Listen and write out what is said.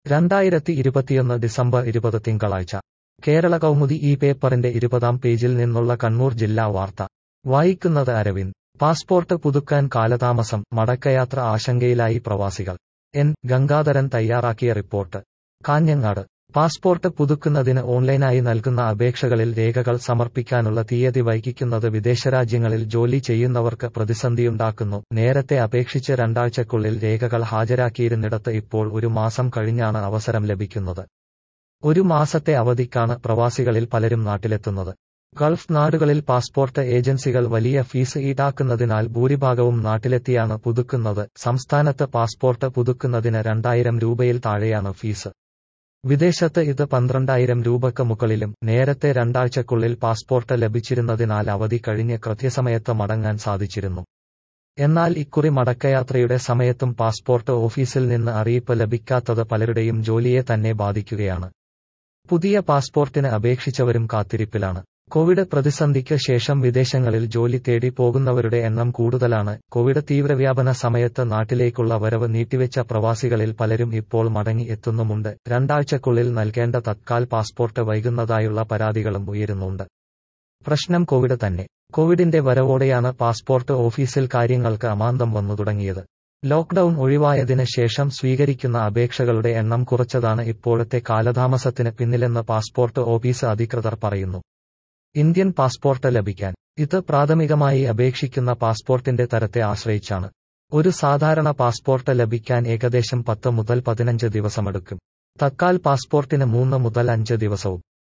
രണ്ടായിരത്തി ഇരുപത്തിയൊന്ന് ഡിസംബർ ഇരുപത് തിങ്കളാഴ്ച കേരള കൗമുദി ഈ പേപ്പറിന്റെ ഇരുപതാം പേജിൽ നിന്നുള്ള കണ്ണൂർ ജില്ലാ വാർത്ത വായിക്കുന്നത് അരവിന്ദ് പാസ്പോർട്ട് പുതുക്കാൻ കാലതാമസം മടക്കയാത്ര ആശങ്കയിലായി പ്രവാസികൾ എൻ ഗംഗാധരൻ തയ്യാറാക്കിയ റിപ്പോർട്ട് കാഞ്ഞങ്ങാട് പാസ്പോർട്ട് പുതുക്കുന്നതിന് ഓൺലൈനായി നൽകുന്ന അപേക്ഷകളിൽ രേഖകൾ സമർപ്പിക്കാനുള്ള തീയതി വൈകിക്കുന്നത് വിദേശരാജ്യങ്ങളിൽ ജോലി ചെയ്യുന്നവർക്ക് പ്രതിസന്ധിയുണ്ടാക്കുന്നു നേരത്തെ അപേക്ഷിച്ച് രണ്ടാഴ്ചക്കുള്ളിൽ രേഖകൾ ഹാജരാക്കിയിരുന്നിടത്ത് ഇപ്പോൾ ഒരു മാസം കഴിഞ്ഞാണ് അവസരം ലഭിക്കുന്നത് ഒരു മാസത്തെ അവധിക്കാണ് പ്രവാസികളിൽ പലരും നാട്ടിലെത്തുന്നത് ഗൾഫ് നാടുകളിൽ പാസ്പോർട്ട് ഏജൻസികൾ വലിയ ഫീസ് ഈടാക്കുന്നതിനാൽ ഭൂരിഭാഗവും നാട്ടിലെത്തിയാണ് പുതുക്കുന്നത് സംസ്ഥാനത്ത് പാസ്പോർട്ട് പുതുക്കുന്നതിന് രണ്ടായിരം രൂപയിൽ താഴെയാണ് ഫീസ് വിദേശത്ത് ഇത് പന്ത്രണ്ടായിരം രൂപക്ക് മുകളിലും നേരത്തെ രണ്ടാഴ്ചക്കുള്ളിൽ പാസ്പോർട്ട് ലഭിച്ചിരുന്നതിനാൽ അവധി കഴിഞ്ഞ് കൃത്യസമയത്ത് മടങ്ങാൻ സാധിച്ചിരുന്നു എന്നാൽ ഇക്കുറി മടക്കയാത്രയുടെ സമയത്തും പാസ്പോർട്ട് ഓഫീസിൽ നിന്ന് അറിയിപ്പ് ലഭിക്കാത്തത് പലരുടെയും ജോലിയെ തന്നെ ബാധിക്കുകയാണ് പുതിയ പാസ്പോർട്ടിന് അപേക്ഷിച്ചവരും കാത്തിരിപ്പിലാണ് കോവിഡ് പ്രതിസന്ധിക്ക് ശേഷം വിദേശങ്ങളിൽ ജോലി തേടി പോകുന്നവരുടെ എണ്ണം കൂടുതലാണ് കോവിഡ് തീവ്രവ്യാപന സമയത്ത് നാട്ടിലേക്കുള്ള വരവ് നീട്ടിവെച്ച പ്രവാസികളിൽ പലരും ഇപ്പോൾ മടങ്ങി എത്തുന്നുമുണ്ട് രണ്ടാഴ്ചക്കുള്ളിൽ നൽകേണ്ട തത്കാൽ പാസ്പോർട്ട് വൈകുന്നതായുള്ള പരാതികളും ഉയരുന്നുണ്ട് പ്രശ്നം കോവിഡ് തന്നെ കോവിഡിന്റെ വരവോടെയാണ് പാസ്പോർട്ട് ഓഫീസിൽ കാര്യങ്ങൾക്ക് അമാന്തം വന്നു തുടങ്ങിയത് ലോക്ഡൌൺ ഒഴിവായതിന് ശേഷം സ്വീകരിക്കുന്ന അപേക്ഷകളുടെ എണ്ണം കുറച്ചതാണ് ഇപ്പോഴത്തെ കാലതാമസത്തിന് പിന്നിലെന്ന് പാസ്പോർട്ട് ഓഫീസ് അധികൃതർ പറയുന്നു ഇന്ത്യൻ പാസ്പോർട്ട് ലഭിക്കാൻ ഇത് പ്രാഥമികമായി അപേക്ഷിക്കുന്ന പാസ്പോർട്ടിന്റെ തരത്തെ ആശ്രയിച്ചാണ് ഒരു സാധാരണ പാസ്പോർട്ട് ലഭിക്കാൻ ഏകദേശം പത്ത് മുതൽ പതിനഞ്ച് ദിവസമെടുക്കും തത്കാൽ പാസ്പോർട്ടിന് മൂന്ന് മുതൽ അഞ്ച് ദിവസവും